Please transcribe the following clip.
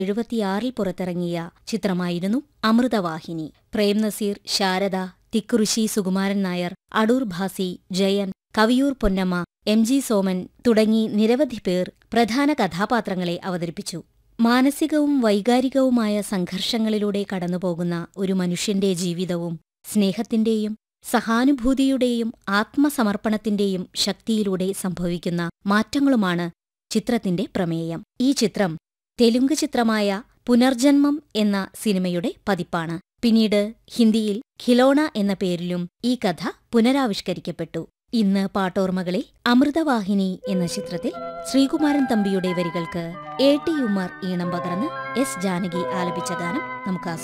എഴുപത്തിയാറിൽ പുറത്തിറങ്ങിയ ചിത്രമായിരുന്നു Amrithavahini Prem Nazir Sharada Thikkurissy Sukumaran Nair Adoor Bhasi Jayan Kaviyoor Ponnamma M G Soman തുടങ്ങി നിരവധി പേർ പ്രധാന കഥാപാത്രങ്ങളെ അവതരിപ്പിച്ചു മാനസികവും വൈകാരികവുമായ സംഘർഷങ്ങളിലൂടെ കടന്നുപോകുന്ന ഒരു മനുഷ്യന്റെ ജീവിതവും സ്നേഹത്തിന്റെയും സഹാനുഭൂതിയുടെയും ആത്മസമർപ്പണത്തിന്റെയും ശക്തിയിലൂടെ സംഭവിക്കുന്ന മാറ്റങ്ങളുമാണ് ചിത്രത്തിന്റെ പ്രമേയം ഈ ചിത്രം തെലുങ്ക് ചിത്രമായ പുനർജന്മം എന്ന സിനിമയുടെ പതിപ്പാണ് പിന്നീട് ഹിന്ദിയിൽ ഖിലോണ എന്ന പേരിലും ഈ കഥ പുനരാവിഷ്കരിക്കപ്പെട്ടു ഇന്ന് പാട്ടോർമകളിൽ അമൃതവാഹിനി എന്ന ചിത്രത്തിൽ ശ്രീകുമാരൻ തമ്പിയുടെ വരികൾക്ക് എ ടി ഉമ്മർ ഈണം പകർന്ന് എസ് ജാനകി ആലപിച്ച ഗാനം നമുക്ക് ആസ്വദിക്കാം